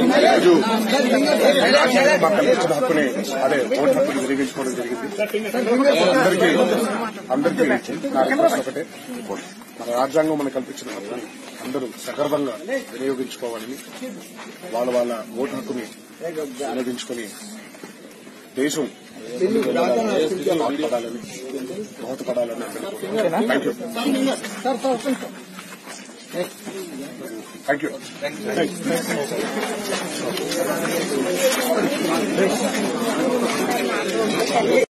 ఈరోజు రాజ్యాంగం మాకు కల్పించిన హక్కుని అదే ఓటు హక్కుని వినియోగించుకోవడం జరిగింది అందరికీ అందరికీ నా రిక్వెస్ట్ ఒకటే మన రాజ్యాంగం మనకు కల్పించిన హక్కుని అందరూ సగర్వంగా వినియోగించుకోవాలని వాళ్ళ వాళ్ళ ఓటు హక్కుని వినియోగించుకొని దేశం బాగుపడాలని దోహదపడాలని థ్యాంక్ యూ థ్యాంక్ యూ